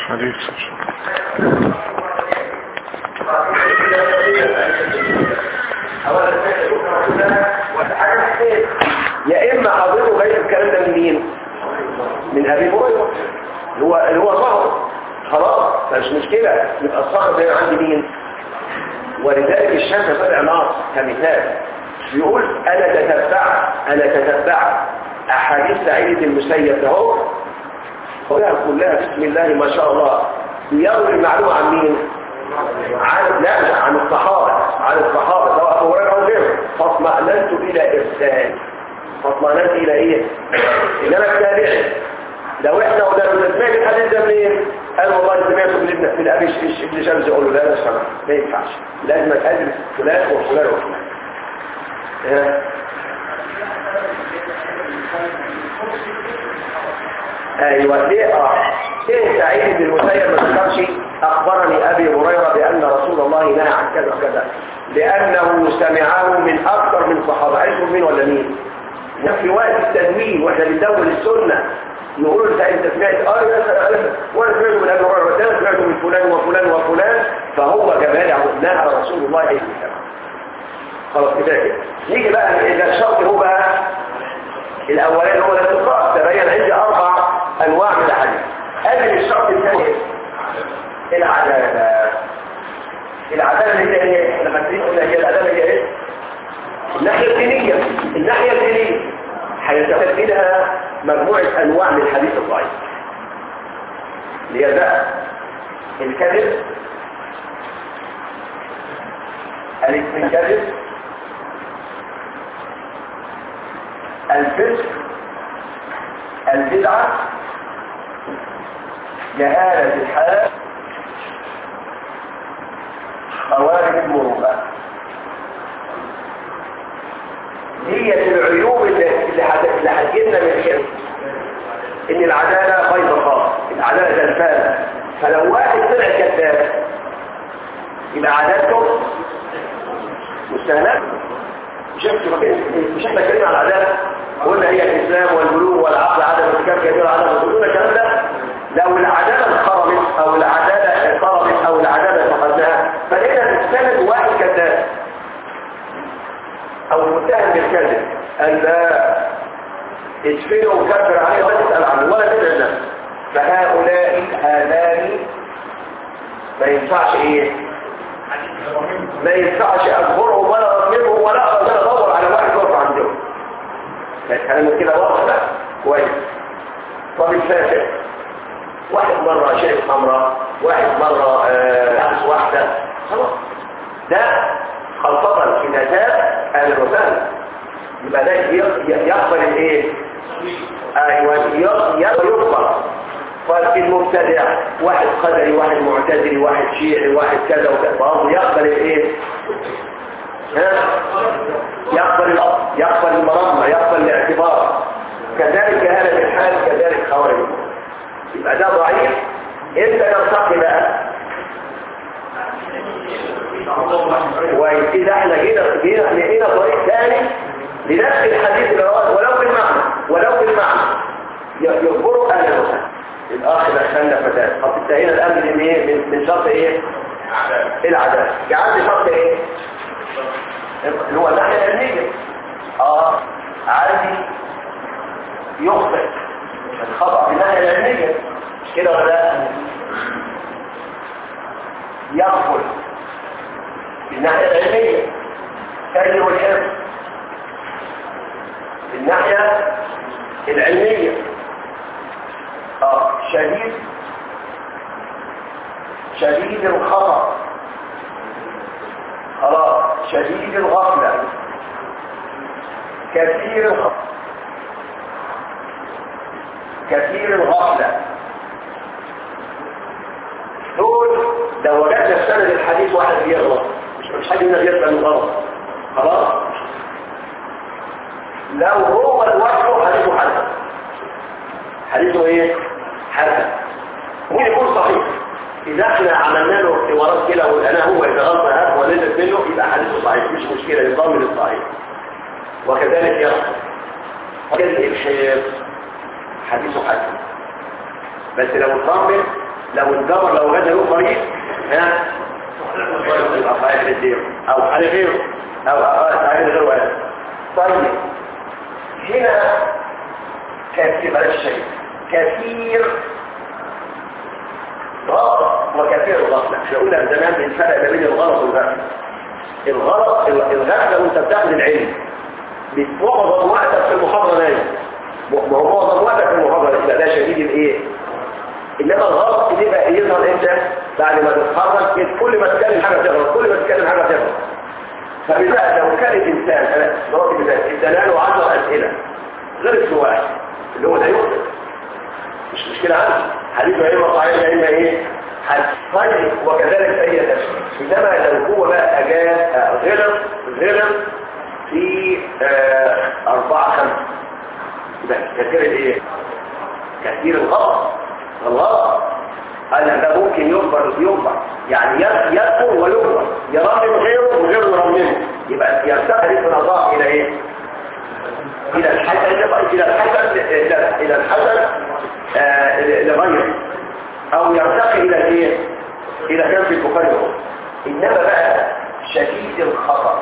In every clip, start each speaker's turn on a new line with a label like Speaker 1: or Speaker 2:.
Speaker 1: حديث
Speaker 2: يا اما حضرته جاي الكلام ده من مين من ابي هريره هو اللي هو ظهر خلاص مش مشكله يبقى الصخر ده عند مين ولذلك الشمس طلع نار كمثال يقول انا تتبع انا تتبع احاديث سعيد المسيب ده هو كلها كلها بسم الله ما شاء الله بيروي المعلومه عن مين عن لا عن الصحابه عن الصحابه سواء ابو هريره او غيره فاطمأننت الى ارسال فاطمأننت الى ايه انما التابعي لو احنا قلنا سمعت الحديث ده منين قال والله سمعته من ابن من ابي ابن شمس يقول له لا لا سمع ما ينفعش لازم ادرس فلان وفلان وفلان ها؟ ايوه ليه اه ليه سعيد بن المسيب ما ذكرش اخبرني ابي هريره بان رسول الله نهى عن كذا وكذا لانه سمعه من اكثر من صحابه عايزهم مين ولا مين في وقت التدوين واحنا بندون السنه نقول له انت سمعت اه يا سلام وانا سمعته من ابي هريره وانا سمعته من فلان وفلان وفلان فهو كمان نهى رسول الله عليه السلام خلاص كده كده نيجي بقى اذا الشرط هو بقى الاولاني هو الاتفاق تبين عندي اربع انواع من الحديث ادي الشرط الثاني العداله العداله اللي هي ايه لما تريد قلنا هي العداله هي ايه الناحيه الدينيه الناحيه الدينيه هيتمثلها مجموعه انواع من الحديث الضعيف اللي هي بقى الكذب الاستنكذب الفسق البدعة جهالة الحال خوارج المروءة هي العيوب اللي اللي هتجينا من كده ان العدالة غير خاص العدالة زلفانة فلو واحد طلع كذاب يبقى عدالته مستهلكة شفت مش احنا اتكلمنا على العدالة قلنا هي الاسلام والبلوغ والعقل عدم ارتكاب كبير عدم الظلم الكلام ده لو العدالة انخرمت او العدالة انخرمت او العدالة فقدناها فلقينا تستند واحد كذاب او متهم بالكذب ان لا ادفنه وكفر عليه ولا تسأل عنه ولا تدعي له فهؤلاء هذان ما ينفعش ايه ما ينفعش اجبرهم ولا اظلمهم ولا اقدر ادور على واحد يقف عندهم الكلام كده واضح بقى كويس طب الفاسد واحد مرة شايف حمراء واحد مرة لابس واحدة خلاص ده خلطة في نتاب اهل الوسائل يبقى ده يقبل الايه ايوه يقبل ففي المبتدع واحد قدري واحد معتزلي واحد شيعي واحد كذا وكذا برضه يقبل الايه ها يقبل يقبل المرمى يقبل الاعتبار كذلك جهالة الحال كذلك خوارج يبقى ده ضعيف انت نرتقي بقى وإذا احنا جينا جينا لقينا طريق ثاني لنفس الحديث اللي رواه ولو بالمعنى ولو بالمعنى يخبروا اهل الوسائل الاخ دخلنا فتاة طب انتهينا الان من ايه من, من شرط ايه العدالة جعلت شرط ايه اللي هو الناحية العلمية اه عندي يخطئ الخطأ في الناحية العلمية مش كده ولا لا يغفل في الناحية العلمية كي والحفظ في الناحية العلمية اه شديد شديد الخطأ خلاص شديد الغفلة كثير الخطأ كثير الغفلة دول لو وجدنا في سند الحديث واحد بيغلط مش مش حاجة انه بيغلط من غلط خلاص لو هو لوحده حديثه حسن حديثه ايه حسن ممكن يكون صحيح اذا احنا عملنا له اختبارات كده ولقيناه هو اذا غلط هذا ونزل منه يبقى حديثه صحيح مش مشكله يضمن الصحيح وكذلك يغفر وكذلك الحيض حديثه حسن بس لو اطمن لو الجبر لو جاز له طريق ها يبقى فاعل الدير او على غيره او فاعل غيره واحد طيب هنا كثير بلاش شيء كثير غلط وكثير الغفلة احنا قلنا زمان بنفرق ما بين الغلط والغفلة الغلط الغفلة وانت بتاخد العلم معظم وقتك في المحاضرة نايم ما هو معظم وقتك في المحاضرة يبقى ده شديد الايه انما الغلط بيبقى يظهر امتى بعد ما تتخرج كل ما تتكلم حاجه تغلط كل ما تتكلم حاجه تغلط فبالذات لو كان الانسان انا ضربت مثال ادانا له 10 اسئله غير السؤال اللي هو ده يخطئ مش مشكله عنده حديثه يا اما صحيح يا اما ايه طيب وكذلك اي تشكيل انما لو هو بقى اجاب غلط غلط في آه أربعة خمسة يبقى كثير الايه كثير الغلط الغلط قال ده ممكن يكبر يكبر يعني يذكر ويكبر يرمم غيره وغيره يرممه يبقى يرتقي من اضاء الى ايه الى الحسن الى الحسن الى الحسن آه لغيره او يرتقي الى ايه الى كان في البخاري انما بقى شديد الخطر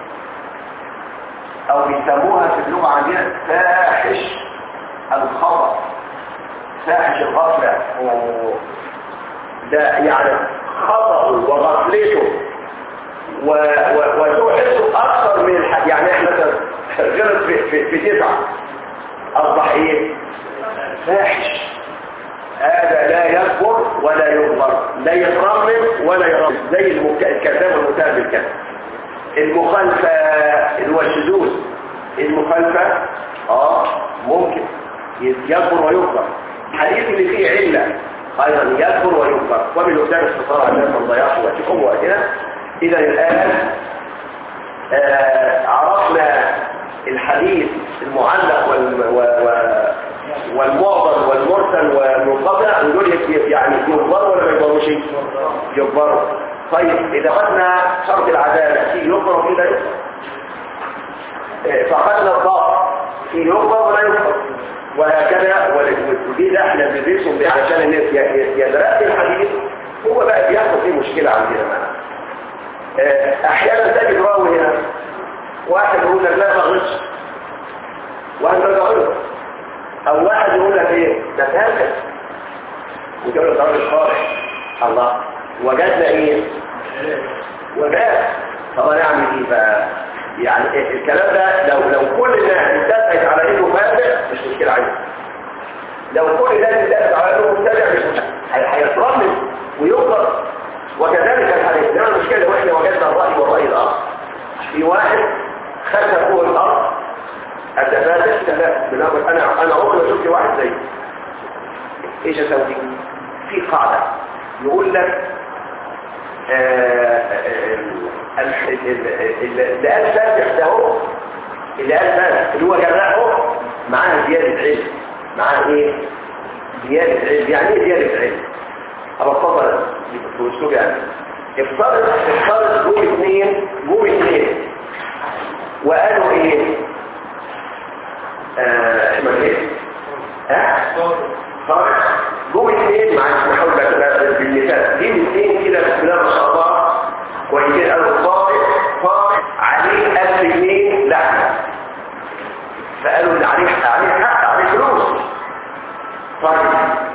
Speaker 2: او بيسموها في اللغه عندنا فاحش الخطر فاحش الغفله ده يعني خطأه وغفلته وتوحده اكثر من الحد يعني احنا غلط في, في, في تسعة اصبح ايه فاحش هذا لا يكبر ولا يغفر لا يترمم ولا يرمم زي الكذاب والمتهم بالكذب المخالفة اللي هو الشذوذ المخالفة اه ممكن يكبر ويغفر الحديث اللي فيه علة ايضا يكبر ويغفر وبالقدام استطاع الناس من ضياعه واتكم وقتنا اذا الان آه عرفنا الحديث المعلق وال و... و... والمعضل والمرسل والمنقطع ودول يعني يكبروا ولا ما يكبروش يكبروا طيب اذا خدنا شرط العداله في يكبر وفي لا يكبر فاخذنا الضغط في يكبر ولا يكبر وهكذا ودي ده احنا بندرسهم بيه علشان الناس يدرس الحديث هو بقى بيحصل فيه مشكله عندنا معنا احيانا تجد راوي هنا واحد يقول لك لا ما غلطش واحد يقول غلط او واحد يقول لك ايه ده هكذا وجاب لك راجل صالح الله وجدنا ايه وجاد طب انا اعمل ايه بقى يعني الكلام ده لو لو كل الناس اتفقت على انه فاسق مش مشكله عندي لو كل الناس اتفقت على انه مبتدع مش مشكله هيترمم ويقدر وكذلك الحديث ده المشكله لو احنا وجدنا الراي والراي الاخر في واحد خد فوق الارض اتفادى لا بنقول انا انا عمري ما شفت واحد زي ايش اسوي في قاعده يقول لك اللي قال فاتح ده هو اللي قال فاتح اللي هو جراح هو معاه زيادة علم معاه ايه زيادة علم يعني ايه زيادة علم ابو اتفضل في اسلوب يعني افترض افترض جوه اثنين جوه اثنين وقالوا ايه آه اسمه ايه ها فرق جوه اثنين معلش نحاول بالمثال دي اثنين كده بسم الله ما شاء الله كويسين قالوا فاضل فاضل عليه 1000 جنيه لحمه فقالوا ان عليه عليه حق عليه فلوس طيب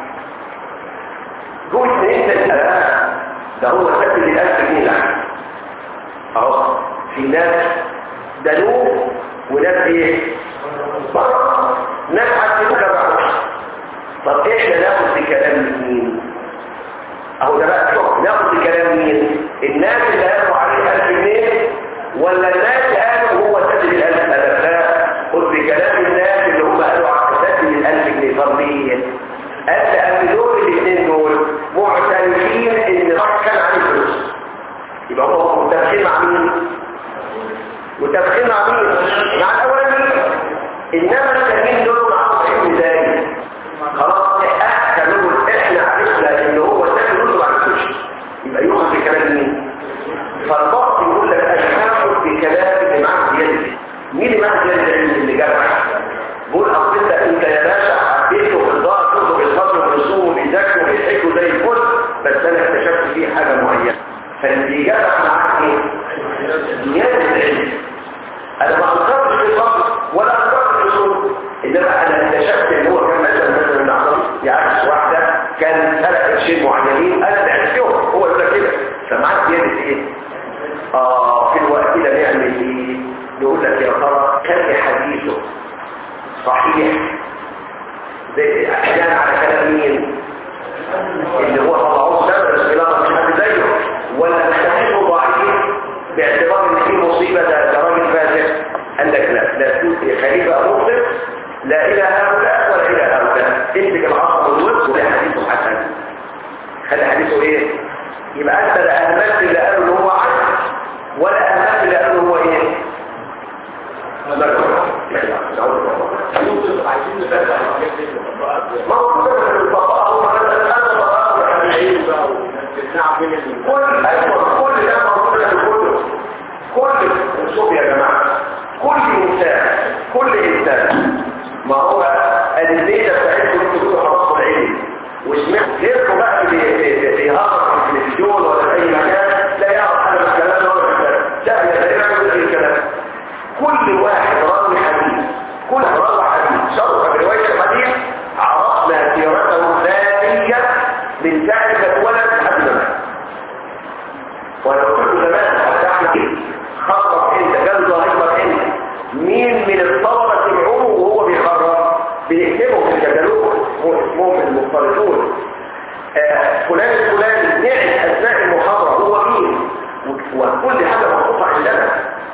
Speaker 2: جوه اثنين ده ده هو سد لي 1000 جنيه لحمه اهو في ناس دلوه وناس ايه بره ناس حسبوك بعض طب احنا ناخد بكلام مين اهو ده بقى شوف ناخد بكلام مين الناس اللي قالوا عليه 1000 جنيه ولا الناس اللي قالوا هو سدد ال 1000 لا خد بكلام الناس اللي هم قالوا على سدد ال 1000 جنيه طب ليه قال قبل دول الاثنين دول معترفين ان كان عليه فلوس يبقى هو متفقين مع مين متفقين مع مين مع الاولانيين انما الثانيين دول معاهم علم ذلك خلاص احنا نقول احنا عرفنا ان هو ده فلوسه ما عرفوش يبقى يؤخذ بكلام مين فالضغط يقول لك انا هاخد بكلام اللي معاه زياده مين اللي معاه زياده العلم اللي جرح بقول اصل انت انت يا باشا عديته في الضغط كله بالفضل والرسوم وبيذاكروا وبيحكوا زي الفل اللي جمع معاك ايه زياده العلم انا ما انكرتش في الفضل ولا انكرت في الصوت انما انا اكتشفت ان هو كان مثلا مثلا نعرف يعكس واحده كان سرق شيء معينين انا اللي عرفتهم هو يقول لك كده سمعت زياده ايه اه في الوقت ده نعمل ايه يقول لك يا ترى كان حديثه صحيح زي احيانا على كلام مين اللي هو طلعوه سبب الخلاف مش حد زيه ولا تحسبه ضعيف باعتبار ان في مصيبه ده ده راجل فاسد قال لك لا لا تؤتي خليفه مخطئ لا الى هؤلاء ولا الى هؤلاء امسك العصر والوسط ولا حديثه حسن خلي حديثه ايه يبقى انت لا اهملت اللي قالوا ان هو عدل ولا اهملت اللي قالوا ان هو ايه ما هو كل الفقهاء هم مثلا انا فقهاء كل ايوه كل ده موجود في الكتب كل شوف يا جماعه كل انسان كل انسان ما هو الليله بتاعتكم انتوا كنتوا حفظتوا العلم وسمعت غيركم بقى بيهرب في التلفزيون ولا في اي مكان لا يعرف حاجه من الكلام ده ولا الكلام لا يتابع اي كلام كل واحد راوي حديث كل راوي حديث شرط بروايه الحديث عرفنا سيرته الذاتيه من ساعه ما اتولد لحد ما مات وانا قلت له زمان حتى احنا خطط انت جلد ظاهر انت مين من الطلبه سمعوه وهو بيخرج بنكتبه في الكتالوج هو اسمهم المختلطون آه فلان الفلاني نعم اثناء المحاضره هو مين وكل حاجه محطوطه عندنا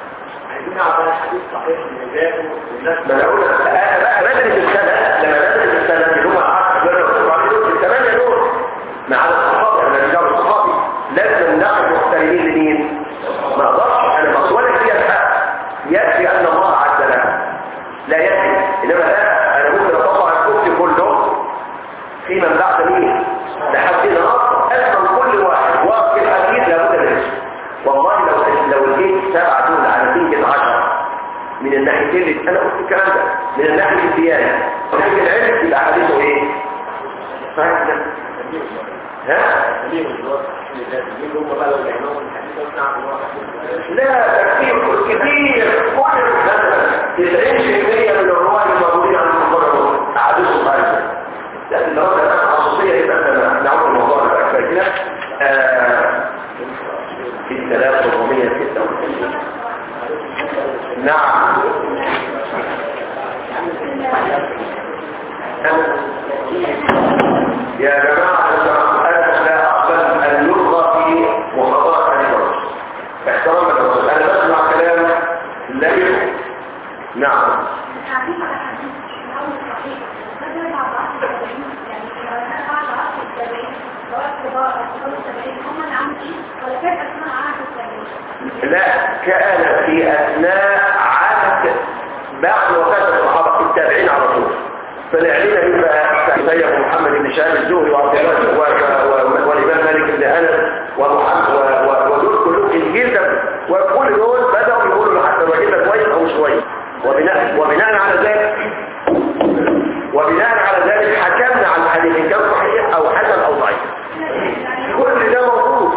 Speaker 2: ما انا اقول انا بقى بدرس السنه لما بدرس السنه اللي هم قعدت بدرس عليه دول الثمانيه دول مع الصحابه انا بجاوب الصحابي لازم ناخد محترمين لمين ما اقدرش انا مصولك فيها الحق يكفي ان الله عدلها لا يكفي انما لا انا ممكن اطلع الكرسي كله في من بعد مين لحد اصلا اصلا كل واحد واقف في الحديث لابد من اسمه والله لو لو الجيش سبعة دول على تنجز عشرة من الناحيتين اللي انا قلت الكلام ده من الناحية الديانة وناحية العلم يبقى حديثه ايه؟ صحيح ده ها؟ لا تكتير كتير كل مثلا 90% من الرواد الموجودين عند المقرر احاديثهم خارجه لكن لو كانت خصوصيه يبقى احنا نعود الموضوع ده كده في الثلاث ربعمية ستة نعم يا جماعة أنا لا أقبل أن يلغى في محاضرة الرجل باحترام الرجل أنا بسمع كلام لا يفهم نعم لا كان في أثناء عهد بعد وفاة الصحابة التابعين على طول طلع لنا يبقى سيد محمد بن شهاب الزهري وعبد الله والإمام مالك بن أنس ومحمد ودول كلهم الجيل ده وكل دول بدأوا يقولوا حتى الراجل ده كويس أو مش كويس وبناء وبناء على ذلك وبناء على ذلك حكمنا على الحديث إن كان صحيح أو حسن أو ضعيف كل ده موجود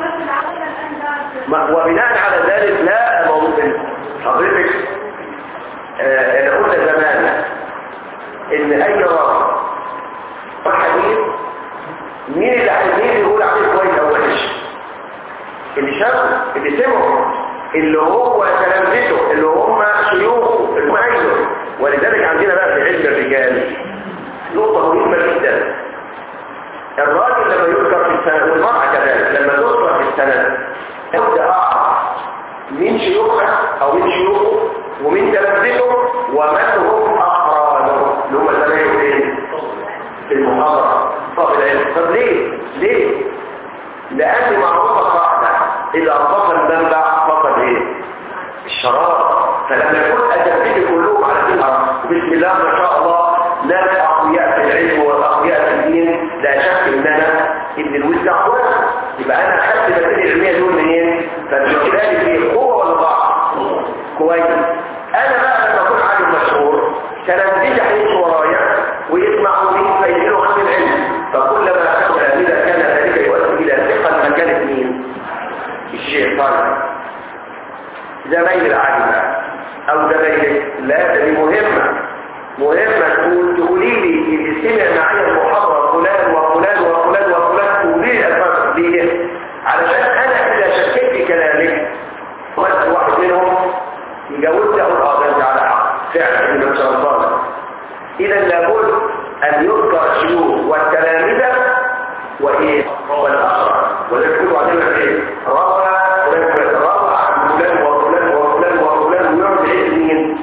Speaker 2: وبناء على ذلك لا موجود حضرتك آه انا قلت زمان ان اي راجل حديث مين اللي مين يقول عليه كويس او وحش اللي شافه اللي سمعه اللي هو تلامذته اللي هم شيوخه المعينه ولذلك عندنا بقى في علم الرجال نقطه مهمه جدا الراجل لما يذكر في السنه والمراه كذلك لما تذكر في السنه ابدا اعرف مين شيوخها او مين شيوخه ومين تلامذته ومن هم اقرانه اللي هم زمايله فين في المحاضره طب العلم طب ليه ليه لان معروفه قاعده اذا فصل المنبع فصل ايه الشراب فلما يكون اساتذتي كلهم على دين بسم الله ما شاء الله ناس اقوياء في العلم واقوياء في الدين لا شك ان انا ابن الوسع كويس يبقى انا اخدت المسائل العلميه دول منين فبالتالي في قوه ولا ضعف كويس انا بقى لما اكون عالم مشهور كان بيجي حديث ورايا ويسمعوا مني فينقلوا عن العلم فكلما اخذ اذا كان ذلك يؤدي الى ثقه مكانه مين والشيوخ والتلامذة وإيه والأخرى ويقولوا علينا إيه روى روى عن فلان وفلان وفلان وفلان ويقعد عيد مين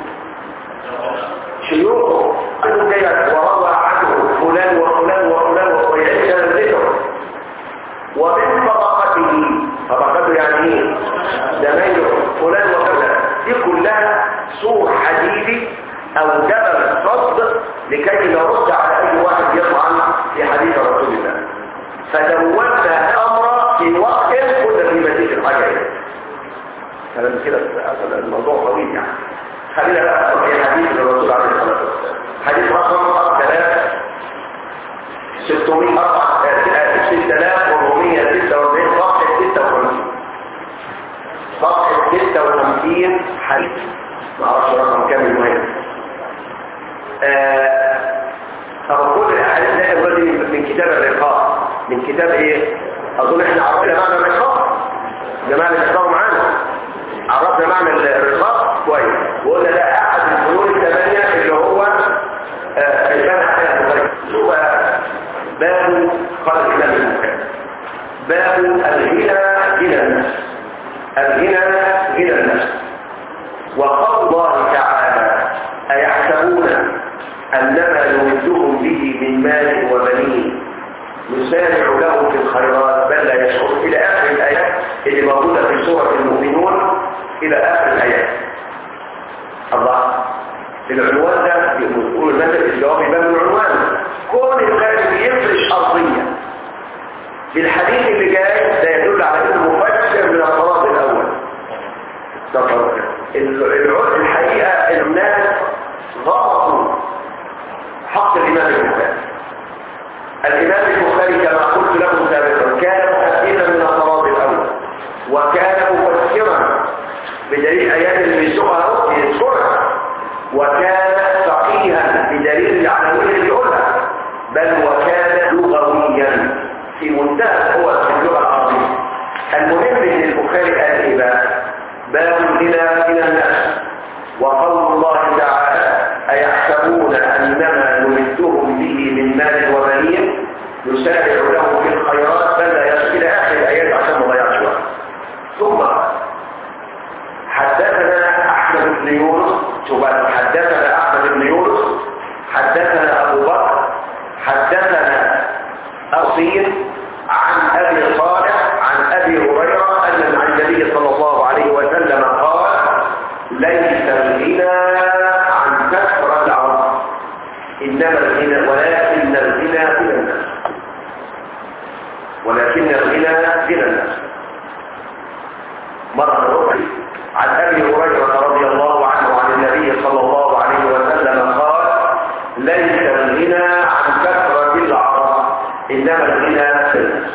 Speaker 2: شيوخه قالوا كده وروى عنه فلان وفلان وفلان ويعيش هذا الذكر ومن طبقته طبقته يعني ايه زمايله فلان وفلان دي كلها سور حديثي او جبل صد لكي نرد على اي واحد يطعن في حديث رسول الله فدونا الامر في وقت كنا في مدينه الحاجه كلام كده الموضوع طويل يعني خلينا بقى في حديث الرسول عليه الصلاه والسلام حديث رقم 3 6446 صفحه 56 صفحه 56 حديث ما اعرفش رقم كام المهم طب كل الاحاديث اللي احنا بنقول من كتاب الرقاق من كتاب ايه اظن احنا عرفنا معنى الرقاق جماعه الرقاق معانا عرفنا معنى الرقاق كويس وقلنا ده احد الفنون الثمانيه اللي هو الجامع على البخاري هو باب قال الامام البخاري باب الغنى غنى النفس الغنى غنى النفس وقول الله تعالى أيحسبون أنما نمدهم به من مال وبنين نسارع له في الخيرات بل لا يشعر إلى آخر الآيات اللي موجودة في سورة المؤمنون إلى آخر الآيات الله العنوان ده يقول المثل الجواب يبان من العنوان كون الخارج يفرش أرضية بالحديث اللي جاي ده يدل على انه مفسر من الطراز الاول ده طراز الحقيقه الناس ضغطوا حق الامام البخاري الامام البخاري كما قلت لكم سابقا كان مؤثرا من الطراز الاول وكان مفسرا بدليل ايات اللي يسوقها يذكرها وكان فقيها بدليل العناوين اللي يقولها بل وكان لغويا في منتهى هو في اللغة العربية المهم ان البخاري قال ايه بقى باب لنا من الناس وقول الله تعالى أيحسبون أنما نمدهم به من مال وبنين نسارع له في الخيرات بل لا يصل إلى آخر الآيات عشان ما ضيعش وقت ثم حدثنا أحمد بن يونس شوف حدثنا أحمد بن يونس حدثنا أبو بكر حدثنا أصيل عن أبي صالح عن أبي هريرة أن عن النبي صلى الله عليه وسلم قال ليس الغنى عن كثرة العرض إنما الغنى ولكن الغنى غنى الناس ولكن الغنى غنى الناس مرة أخرى عن أبي هريرة رضي الله عنه عن النبي صلى الله عليه وسلم قال ليس الغنى عن كثرة العرض إنما الغنى في الناس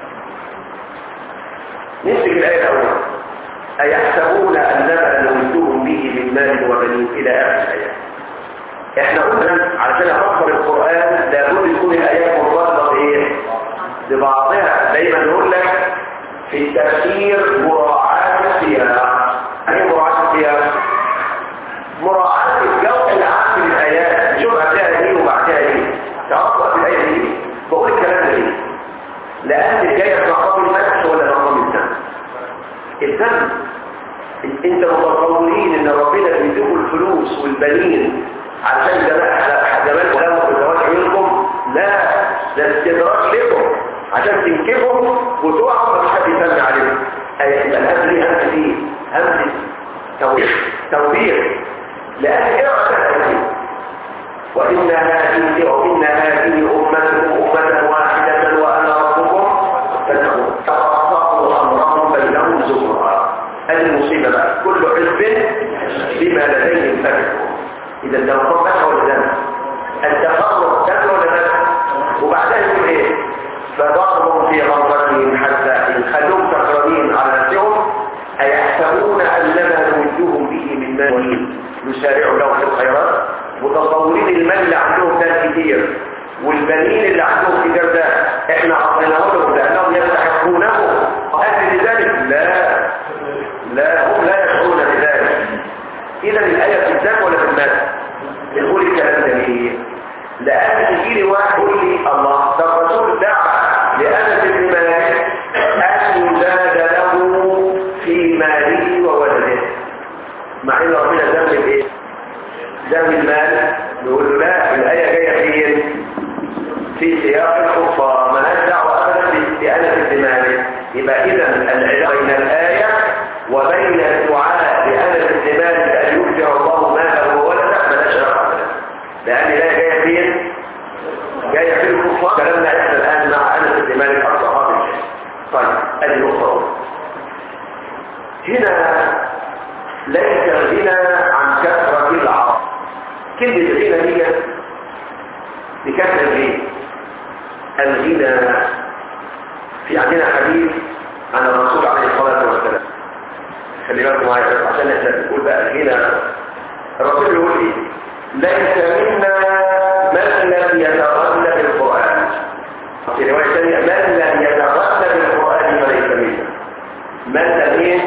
Speaker 2: نمسك الآية الأولى أيحسبون أنما نمدهم به من مال وبنين إلى آخر الآيات احنا قلنا علشان افكر القرآن لابد يكون الآيات مرتبطة بإيه؟ ببعضها دايما نقول لك في التفسير مراعاة السياق ايه مراعاة السياق؟ مراعاة الجو العام للآيات شوف قبلها ايه وبعدها ايه تعرفوا في الآية دي بقول الكلام ده ليه؟ لأن الجاية في مقام المدح ولا مقام الذنب؟ الذنب انت متصورين ان ربنا بيديكم الفلوس والبنين عشان جمال جمال كلامه وزواج عيونكم لا ده استدراج لكم عشان تنكفوا وتقعوا مش حد يسمي عليكم اي الهمز دي همز دي همز توبيخ توبيخ لان ايه عشان وإن هذه وإن هذه أمتكم أمة واحدة وأنا ربكم فاتقون تقطعوا أمرهم بينهم زمرا هذه المصيبة بقى كل حزب بما لديهم فرحون إذا ده مقام فتح ولا ذنب التفرق ذنب ولا ذنب وبعدها يقول إيه فضربهم في غمرتهم حتى إن خلوهم سكرانين على نفسهم أيحسبون أنما نمدهم به من مال نسارع له في الخيرات متصورين المال اللي عندهم ده كتير والبنين اللي عندهم كتير ده احنا عطيناه لهم لانهم يستحقونه هل لذلك لا لا هم لا يشعرون بذلك اذا الايه في الذات ولا في المال بنقول الكلام ده ليه لان يجي لي واحد يقول لي سياق الكفار مالهاش دعوه ابدا بأنس بن مالك يبقى اذا العلاقه بين الايه وبين الدعاء بأنس بن مالك ان يبدع الله ماله وولده مالهاش علاقه ابدا لان لا جايه فين؟ جايه في الكفار كلامنا احنا الان مع انس بن مالك الصحابي الجليل. طيب ادي نقطه هنا ليس الغنى عن كثره العرب كلمه الغنى هي بكثره الايه؟ الغنى في عندنا حديث عن الرسول عليه الصلاة والسلام خلي بالكم معايا عشان احنا بنقول بقى الغنى الرسول يقول ايه ليس منا من لم يتغنى بالقرآن في رواية ثانية من لم يتغنى بالقرآن فليس منا من لم ايه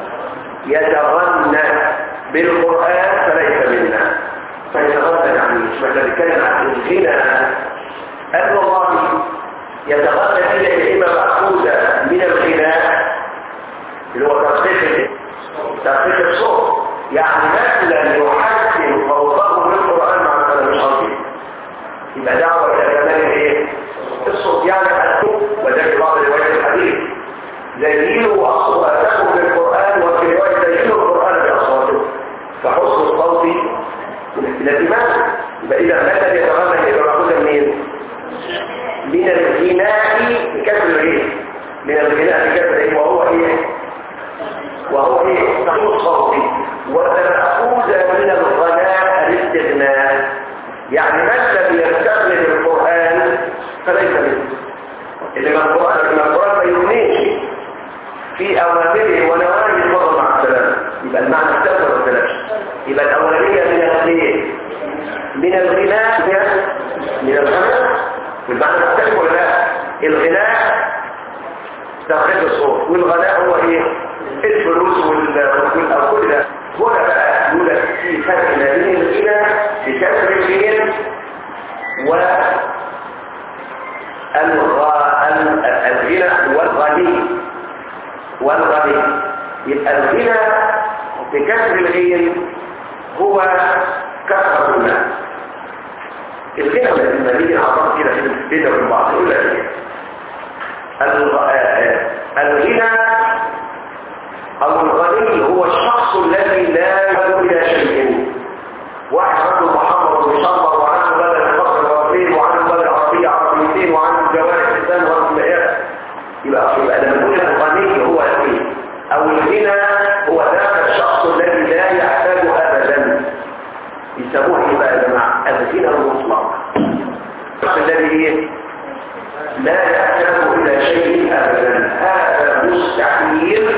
Speaker 2: يتغنى بالقرآن فليس منا فيتغنى يعني مش مثلا بنتكلم عن الغنى أن الله يتغنى إلى إما مأخوذة من الغناء اللي هو تخصيص تخصيص الصوت يعني مثلا يحسن صوته للقرآن مع الكلام العظيم يبقى دعوة إلى كمال إيه؟ الصوت يعني الصوت وذلك بعض روايات الحديث زينوا أصواتكم بالقرآن وفي رواية زينوا القرآن بأصواتكم فحسن الصوت لازمات يبقى إذا مثلا يتغنى إلى مأخوذة منين؟ من الغناء بكسر الايه من الغناء بكسر ايه وهو ايه وهو ايه تقول الصوت وتأخذ من الغناء الاستغناء يعني من لم يستغني بالقرآن فليس منه اللي من القرآن من القرآن ما يغنيش في أوامره ونواهي فضل مع السلام يبقى المعنى استغنى والسلام يبقى الأولانية من الايه من الغناء من الغناء والمعنى مختلف ولا لا الغناء تخريج الصوت والغناء هو ايه الفلوس والكل ده هنا بقى يقول في فرق ما بين الغنى بكسر الغين و الغنى والغني والغني يبقى الغنى بكسر الغين هو كثرة المال الغنى لما نيجي نعرف كده بيننا وبين بعض يقول لك ايه الغنى او الغني هو الشخص الذي لا يدعو الى شيء واحد عنده محمد ويشمر وعنده بدل الفقر والرصيد وعنده بدل عربية عربيتين وعنده جوارح لسان والمئات يبقى يبقى لما نقول الغني هو ايه او الغنى هو ذاك الشخص الذي لا يحتاج ابدا يسموه ايه بقى يا جماعه الغنى المطلق الشخص الذي ايه لا يحتاج الى شيء ابدا هذا مستحيل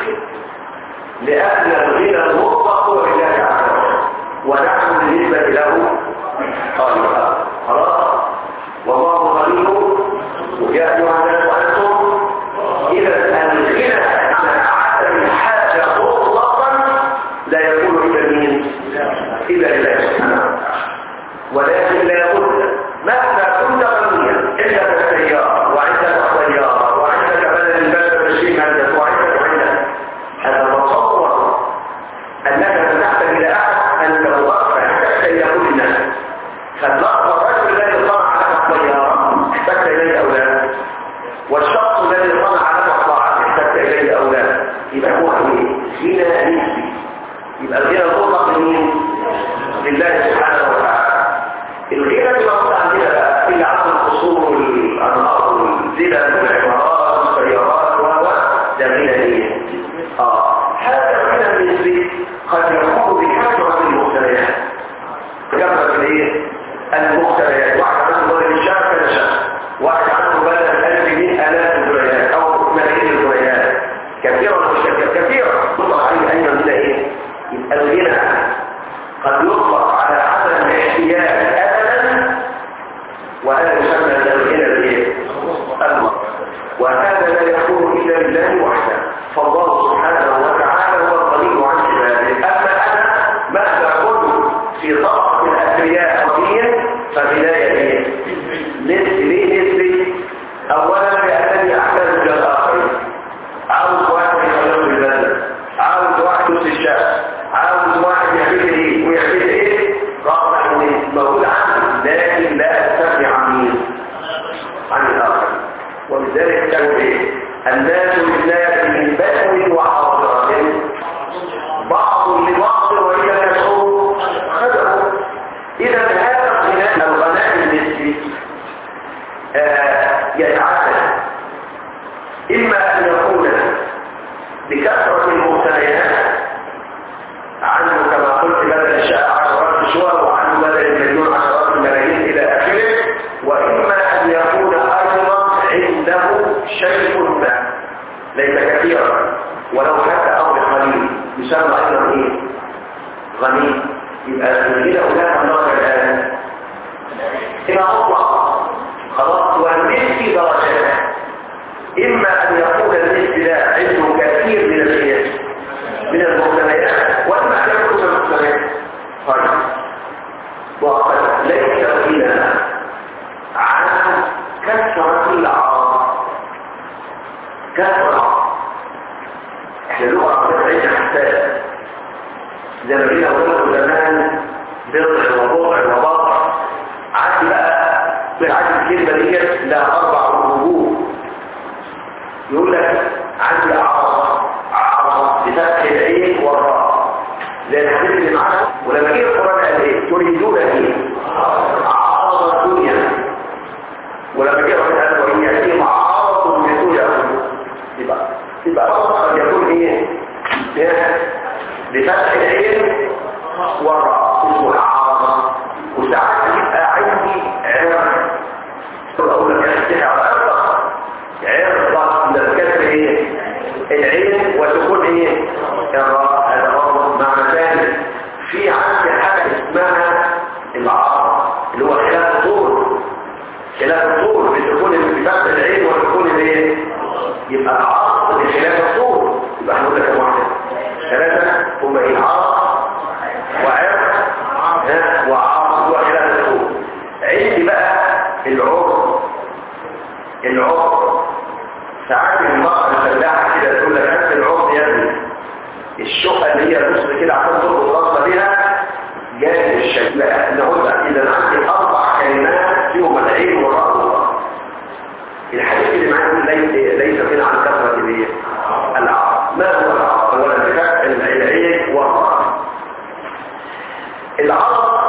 Speaker 2: لان الغنى المطلق هو لله عز وجل ونحن بالنسبه له قالوا خلاص والله غني ويا ايها الناس وانتم اذا الغنى عن عدم الحاجه مطلقا لا يكون الا مين الا لله سبحانه وتعالى ولكن لا بد مهما كنت غنيا الا بالسياره وعندك سياره وعندك بدل البلد الشيء عندك وعندك وعندك هذا تصور انك لا تحتاج الى احد ان تتوقف احتجت الى كل الناس فاللحظه الرجل الذي صنع لك السياره احتجت اليه اولاد والشخص الذي صنع لك الطاعات احتجت اليه اولاد يبقى هو ايه غنى نسبي يبقى الغنى المطلق لمين لله سبحانه وتعالى الغنى اللي موجود عندنا بقى اللي عقل القصور والانهار والزلل والعمارات والسيارات و ده غنى ايه اه هذا الغنى النسبي قد يكون بكثره المقتنيات كثره الايه المقتنيات واحد عنده بدل الشهر كذا شهر واحد عنده بدل ألف مئة آلاف الجنيهات أو ملايين الجنيهات كثيرا وشكل كثيرا يطلق عليه أيضا من إيه؟ يبقى الغنى قد يطلق على عدم الاحتياج أبدا وهذا يسمى الغنى الإيه؟ المطلق وهذا لا يكون إلا لله وحده فالله سبحانه وتعالى هو الغني عن عباده أما أنا مهما كنت في طبقة الأثرياء الدين فبداية إيه؟ نسبي ليه نسبي؟ أولا لأنني أحتاج إلى الآخرين عاوز واحد يخلص البلد عاوز واحد يوصي الشاب عاوز واحد يعمل ايه ويعمل ايه رغم انه موجود عندي لكن لا استغني عن مين ولذلك كانوا ايه الناس للناس من بدو وحضرات بعض لبعض وإن يشعروا خدعوا إذا هذا الغناء الغناء النسبي آه يتعدد إما أن يكون بكثرة المبتليات عنه كما قلت بدل الشاء عشرات الشوار وعنه بدل المليون عشرات الملايين إلى آخره وإما أن يكون أيضا عنده شيء ما ليس كثيرا ولو حتى أمر قليل يسمى أيضا إيه؟ غني يبقى الغنى هناك النظر الآن إلى أطلق خلاص والنسبي درجات إما أن يكون النسبي ده عنده كثير من الغنى من المقتنيات وإما أن يكون المقتنيات طيب وقد ليس غنى عن كثرة العرض كثرة احنا لغة عندنا حساس زي ما جينا قلت زمان بضع وبضع وبضع عندي بقى بالعدد الكلمة ديت لها أربع وجوه يقول لك عندي عرض عرض بفتح العين والراء زي الحديث اللي معانا ولما جه القرآن قال ايه تريدون ايه عرض الدنيا ولما جه القرآن قال وإن يأتيهم عرض مثل يبقى يبقى قد يكون ايه بفتح العين والراء اسمه العرض وساعات يبقى عندي عرض اقول لك افتح عرض عرض من الكسر ايه العين وتكون ايه الراء هذا برضه معنى ثاني في عندي حاجه اسمها العرض اللي هو خلاف الطول خلاف الطول بتكون بفتح العين وتكون الايه يبقى العرض بخلاف الطول يبقى هنقول لك كم واحده ثلاثه هم ايه عرض وعرض وعرض وخلاف الطول عندي بقى العرض العرض ساعات المرأة الفلاحة كده تقول لك هات العرض يا ابني الشقة اللي هي نص كده عشان تربط راسها بيها جاي الشكل نقول اذا عندي اربع كلمات فيهم العين والرأس الحديث اللي معانا ليس ليس فينا عن كثرة الايه العرض ما هو العرض هو الانتفاع العين والرأس العرض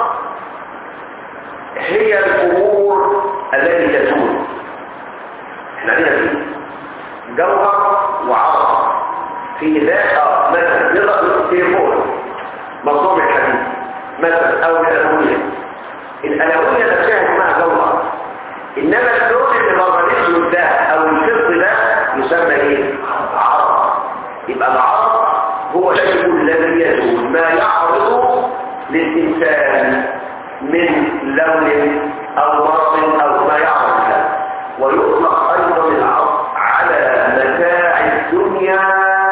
Speaker 2: هي الامور التي تزول احنا عندنا فيه جوهر وعرض في ذات مثلا نقدر تليفون مصنوع من الحديد مثلا او الالوميه الالوميه نفسها اسمها جوهر انما اللون اللي مرمليش له ده او الفض ده يسمى ايه عرض يبقى العرض هو شيء الذي يزول ما يعرض للانسان من لون او مرض او ما يعرض له ويطلق ايضا العرض على متاع الدنيا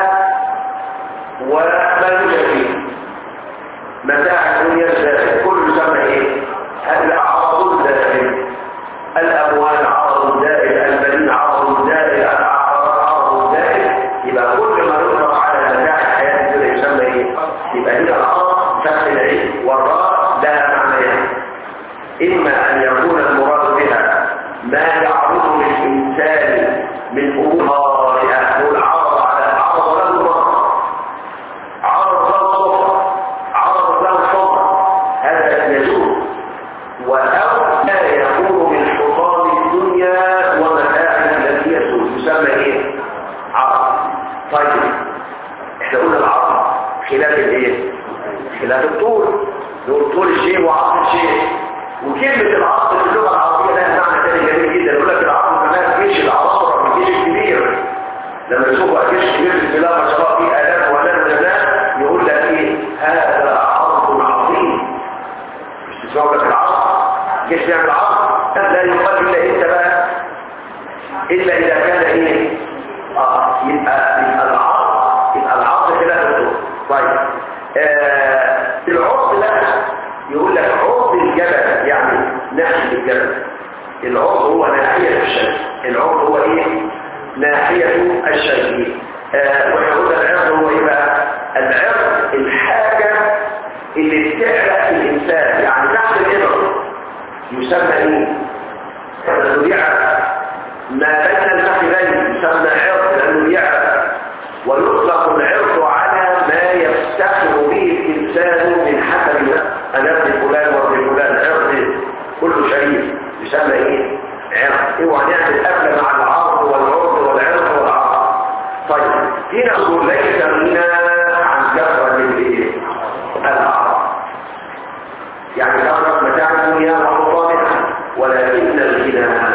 Speaker 2: وما يوجد فيه متاع الدنيا الزائد كل يسمى ايه العرض الزائد الاموال عرض زائد البنين عرض زائد العقارات عرض زائد يبقى كل ما يطلق على متاع الحياه الدنيا يسمى ايه يبقى هي العرض فتح العين والراء لها معنيان اما ان يكون المراد بها ما يعرض للإنسان من أمور طارئة والعرض على عرض له مرض عرض له صوت عرض له صوت هذا يجوز وأو ما يكون من حطام الدنيا ومتاعها التي يسوس يسمى ايه؟ عرض طيب احنا قلنا العرض خلاف الايه؟ خلاف الطول نقول طول الشيء وعرض الشيء وكلمة العصر في اللغة العربية لها معنى ثاني جميل جدا يقول لك العصر كمان جيش العصر من الجيش الكبير لما يشوفوا جيش كبير في البلاد ما شاء الله فيه آلاف وآلاف من الناس يقول لك ايه هذا عرض عظيم مش تسمعوا لك العصر جيش بيعمل عصر لا يقال إلا انت بقى إلا إذا كان ايه اه يبقى يبقى العصر يبقى العصر خلاف الدور طيب آه العرض لا يقول لك عرض الجبل يعني ناحية الجبل العرض هو ناحية الشيء العرض هو ايه ناحية الشيء آه ويقول العرض هو ايه بقى العرض الحاجة اللي بتعرق الانسان يعني تحت الابر يسمى ايه تبيع ما بين الفخذ ذلك مع العرض والعرض والعرض والعرض طيب هنا نقول ليس غنى عن كثرة الايه العرض يعني كثرة متاع الدنيا وحطامها ولكن الغنى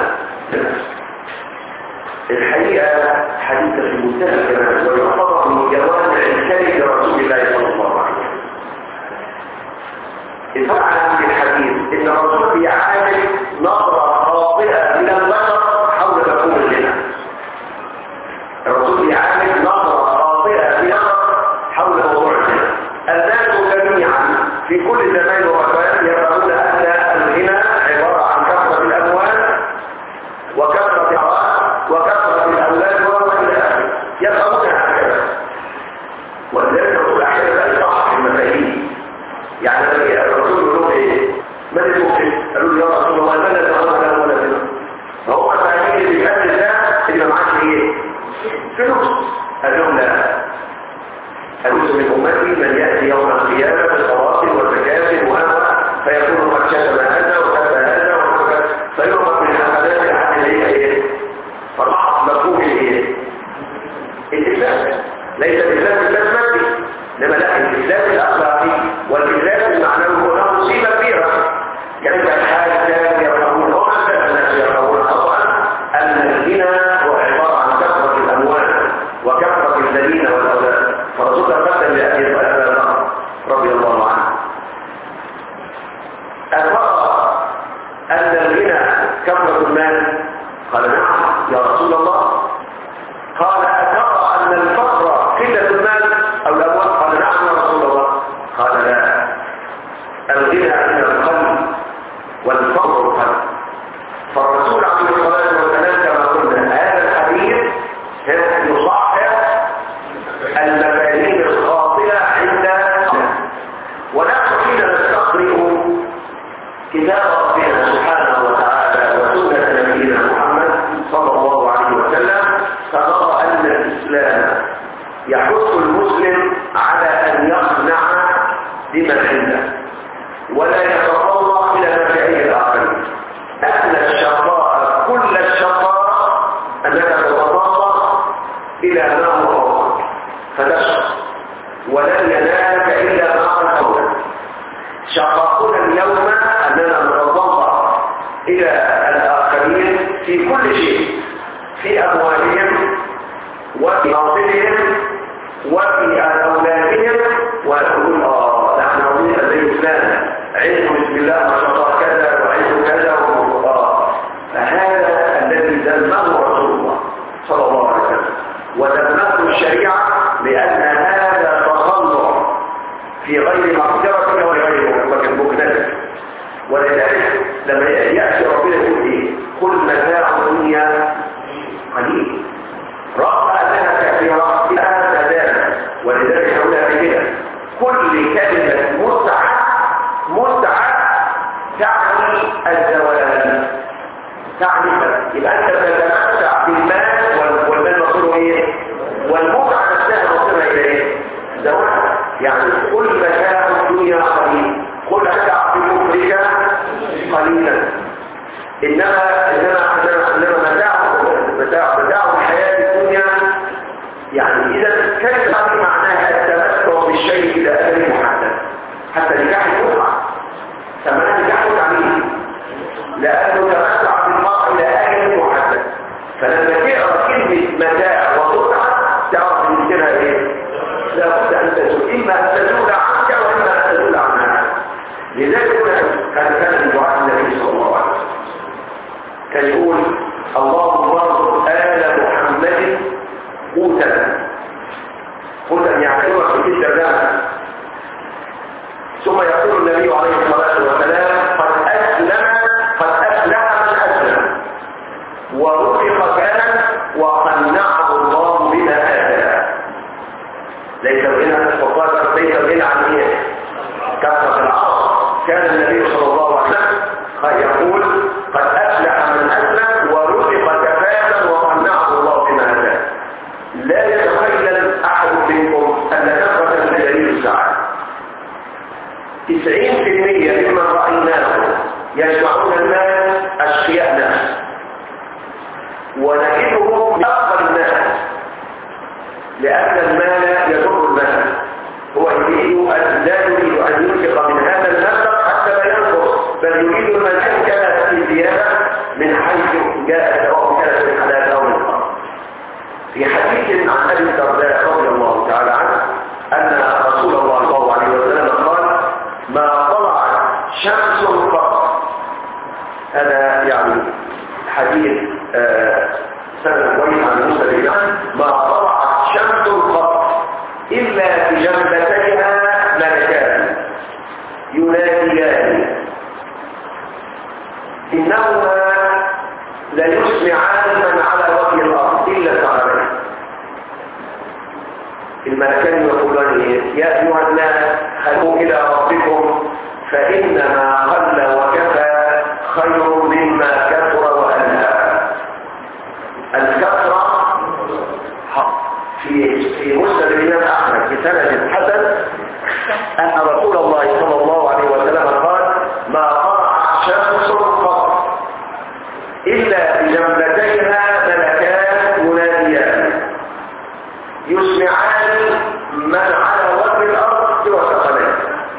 Speaker 2: الحقيقة حديثة في منتهى الجمال ويعتبر من جوامع الكلم لرسول الله صلى الله عليه وسلم الفرع في الحديث ان الرسول يعامل نظرة خاطئة من البشر حول مفهوم الغنى الرسول يعامل نظرة خاطئة من البشر حول موضوع الغنى الناس جميعا في كل زمان ومكان يرون ان الغنى عبارة عن كثرة الاموال وكثرة العراء وكثرة الاولاد وما الى اخره يفهمون هكذا ولذلك الرسول احيانا يصحح المفاهيم يعني لما الرسول يقول لهم ايه من المفسد قالوا له يا رسول الله من الذي له ولا بنا فهو فاهمين اللي بيقدم ده اللي معاش ايه فلوس قال لهم لا قالوا من امتي من ياتي يوم القيامه بالصلاه والزكاه وهذا فيكون قد شتم هذا وكذا هذا وكذا فيؤمر من حسنات الحق اللي هي ايه فراح مفهوم الايه الاسلام ليس الاسلام اسلام مادي انما لا الاسلام الاخلاقي والاسلام المعنوي هو له مصيبه كبيره كان الحال كانوا يفهمون وما الناس يفهمون طبعا ان الغنى هو عباره عن كثره الاموال وكثره الذين والاولاد فرسول الله قدم لابي بكر رضي الله عنه أترى أن الغنى كثرة المال قال نعم يا رسول الله قال أترى أن الفقر قلة المال أو الأموال قال نعم يا رسول الله قال لا الغنى من القلب والفقر القلب فالرسول عليه الصلاة والسلام كما قلنا هذا الحديث يصحح المفاهيم الخاطئة عند ونحن حين نستقرئ كتاب ربنا سبحانه وتعالى وسنة نبينا محمد صلى الله عليه وسلم فنرى أن الإسلام يحث المسلم على أن يقنع بما عنده ولا يتطلع إلى نفعه الآخرين أن الشقاء كل الشقاء أنك تتطلع إلى ما هو أفضل فتشقى ولن ينالك إلا ما قد أولى شقاؤنا اليوم أننا نتطلع إلى الآخرين في كل شيء في أموالهم وفي مناصبهم وفي أولادهم ونقول آه نحن عاوزين زي فلان عنده بسم الله ما شاء الله كذا وعنده كذا آه فهذا الذي ذمه رسول الله صلى الله عليه وسلم وذمته الشريعة لأن هذا تطلع في غير مقدرتك وغير مكنتك ولذلك لما يأتي ربنا يقول ايه كل متاع الدنيا قليل رغم انها كثيرة لها تدانا ولذلك نقولها بكده كل كلمة متعة متعة تعني الزوال تعني يبقى انت تتمتع بالمال وال- والمال مصيره ايه والمتعة نفسها مصيرها الى ايه زوال يعني كل متاع الدنيا قليل كل متاع في كفرك قليلا انما انما انما, إنما متاع متاع متاع الحياه الدنيا يعني اذا كيف معناها التمتع بالشيء الى اجل محدد حتى نكاح المتعه ثمن نكاح تعليم لانه تمتع بالمرء الى اجل محدد فلما تقرا كلمه متاع ومتعه تعرف ان كده ايه لابد ان تزول اما ان تزول عنك واما ان تزول عنها لذلك كان كان من دعاء النبي صلى الله عليه وسلم كان يقول اللهم ارزق آل محمد قوتا قوتا يعني هو في تلك الزمن ثم يقول النبي عليه الصلاة والسلام قد أسلم قد أفلح من أسلم ورزق كان وقنعه الله بما آتاه ليس الغنى وقال ليس الغنى عن ايه كثرة العرض كان النبي صلى الله عليه وسلم يقول قد أفلح من أسلم ورزق كفافا وقنعه الله بما آتاه لا يتخيل أحد منكم أن كثرة دليل السعادة تسعين في المية ممن رأيناه يجمعون المال أشقياء ناس و ونجده من أفضل الناس لأن المال يضر المال هو يريد أن لا يريد أن ينفق من هذا المبلغ حتى لا ينقص بل يريد المال كانت في زيادة من حيث جاءت سواء كانت من حلال أو من حرام في حديث عن أبي الدرداء رضي الله تعالى عنه أن رسول الله صلى الله عليه وسلم قال ما طلعت شمس قط هذا يعني حديث آه، سنة كويس عن موسى بن ما طلعت شمس قط إلا بجنبتيها ملكان يناديان إنهما ليسمعان من على وجه الأرض إلا الثعلبين الملكان يقولان إيه؟ يا أيها الناس هلوا إلى ربكم فإنما قل وكفى خير مما كثر وأنهى الكثرة حق في في مسند الإمام أحمد بسند حسن أن رسول الله صلى الله عليه وسلم قال ما طلع شمس قط إلا بجنبتيها ملكان يناديان يسمعان من على وجه الأرض وسقلين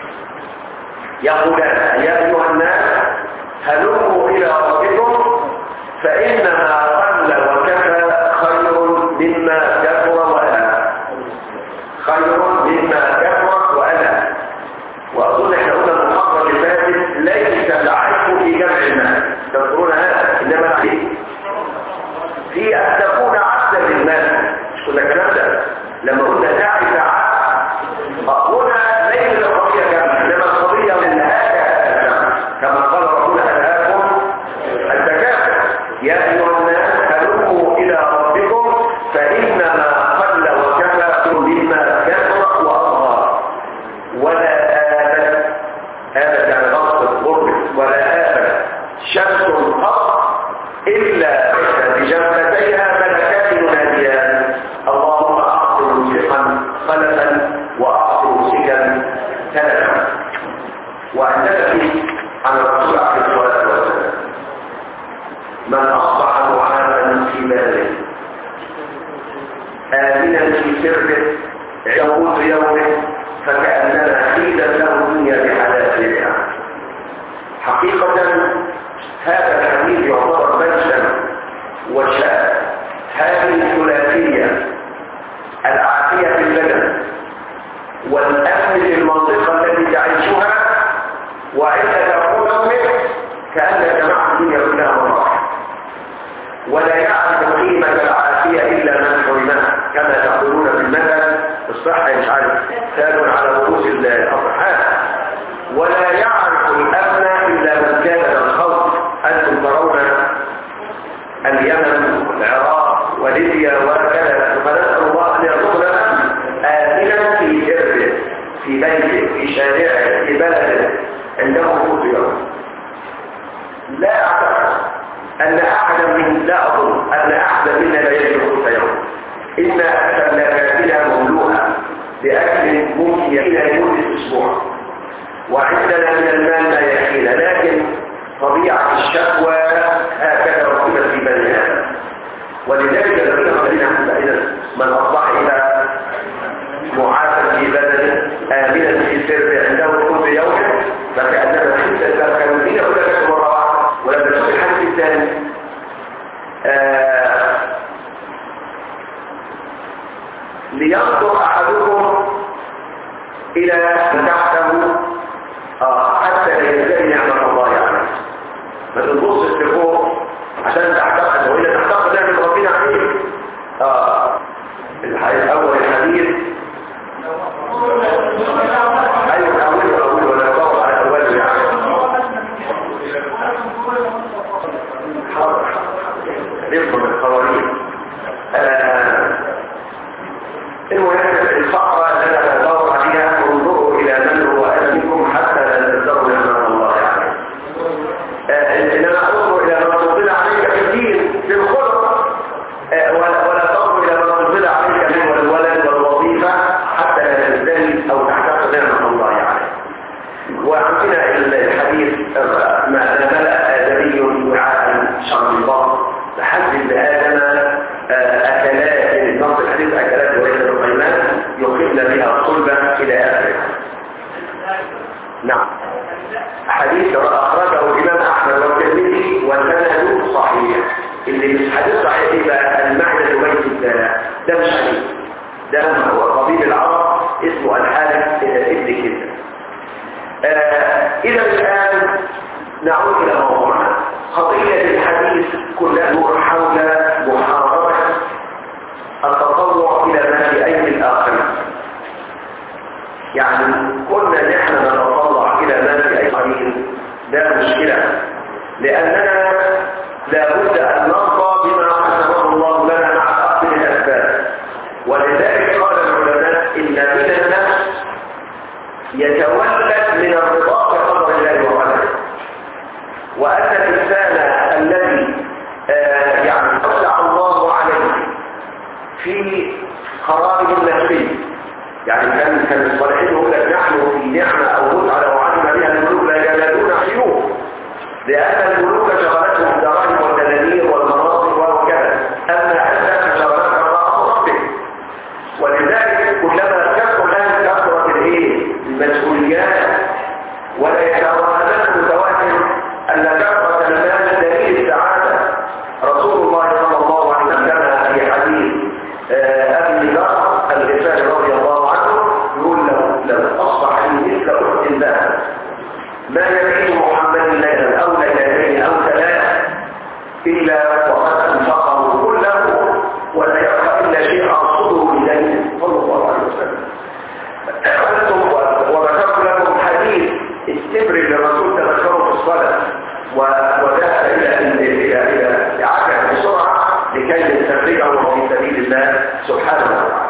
Speaker 2: يقولان يا أيها الناس هلموا إلى ربكم فإنما قل وكفى خير مما كفر وأنا خير مما كفر وأنا وأظن احنا قلنا المحاضرة اللي فاتت ليس العيب في جمع المال تذكرون هذا إنما العيب في أن تكون عبدا للمال مش كنا الكلام ده لما قلنا تعرف عبد هنا ليس القضية جمع إنما القضية من هذا كما قال ربنا ألهاكم التكافل يا أيها الناس هلموا إلى ربكم فإنما قل وكفى مما كثر وأظهر ولا آبت آبت يعني غصب الغرب ولا آبت شمس قط إلا بجنبتيها ملكات يناديان اللهم أعطي مسلما خلفا وأعطي مسلما تلفا وأن نبكي عن الرسول عليه الصلاة والسلام من أصبح معافا في ماله آمنا في سره يقول يومه فكأننا حيدا له الدنيا بحلالها حقيقة هذا الحديث يعتبر بلسم وشاء هذه الثلاثية العافية في البدن والأمن في المنطقة التي تعيشها وعند دخول يومك كأن جماعة الدنيا كلها مرة ولا يعرف قيمة العافية إلا من حرمها كما تقولون في المثل الصحة مش عارف تاج على رؤوس الأضحى ولا يعرف الأمن إلا من كان ذا الخوف أنتم ترون اليمن والعراق وليبيا وكذا فنسأل الله أن يرزقنا آمنا في سره في بيته في شارعه في بلده عنده قوت يوم لا أعتقد أن أحدا من لا أظن أن أحدا منا لا يجد قوت يوم إن ثلاجاتنا مملوءة بأكل ممكن إلى لمدة أسبوع وعندنا من المال ما يكفينا لكن طبيعة الشكوى هكذا ركبت في بني آدم ولذلك الذين قالين عن بعيدا من أصبح إلى معافى في بدنه آمنا في سر عنده كل يوم فكأنما ستة كانوا فينا ولا كانوا مرة واحدة ولما تشوف الحديث الثاني آه لينظر أحدكم إلى تحته آه حتى لا يزدري نعمة الله عليه ما تبص في فوق عشان تعتقد وإلا تعتقد نعمة ربنا عليك آه الحديث أول الحديث أيوة أول أول ولا أول على أول يعني حاضر يفهم القوانين آه المهم الفقرة اللي أنا بدور عليها انظروا إلى من هو أمنكم حتى لا تزدروا نعمة الله عليه آه إنما انظروا إلى ما تفضل عليك في الدين في الخلق آه ولا, ولا تنظر إلى ما تفضل عليك من الولد والوظيفة حتى لا تزدري أو تحتفظ نعمة الله عليه وعندنا الحديث ما ملأ آدمي وعاء شر الله فحدث بآدم نعم حديث أخرجه الإمام أحمد والترمذي وسنده صحيح اللي مش حديث صحيح يبقى المعنى يميز الدلاء ده مش حديث ده هو طبيب العرب اسمه الحارث ابن كده آه إذا الآن نعود إلى موضوعنا قضية الحديث كله حول محاربة التطلع إلى ما في أيدي الآخرين يعني كنا نحن نتطلع إلى ما في أيدي الآخرين ده مشكلة لأننا لابد أن نرضى بما قسمه الله لنا مع الأخذ بالأسباب ولذلك قال العلماء إن من الناس يتولد من الرضا بقدر الله وقدره وأن الإنسان الذي آه يعني وسع الله عليه في قراره النفسي يعني كان كان الصالحين يقول لك نحن في نعمة أو متعة لو علم بها الملوك لا يجلدون عيوب لأن الملوك شغلتهم الدراهم والدنانير والمناصب وكذا أما أنت فشغلتك الله ربك ولذلك كلما كثر لهم كثرة الايه المسؤوليات ولا يتوهمن متوهم أن كثرة المال دليل السعادة رسول الله صلى الله عليه وسلم في حديث أبي ذر الغفاري رضي الله عنه يقول له لو أصبح لي مثل أحد الذهب ما يبعد محمد ليلا أو ليلتين أو ثلاث إلا وقد أنفقه كله ولا يبقى إلا شيء أرصده إليه صلى الله عليه وسلم قلتم وذكرت لكم حديث استمر للرسول تذكره في الصلاة وذهب إلى إلى إلى عجل بسرعة لكي يستخرجه في سبيل الله سبحانه وتعالى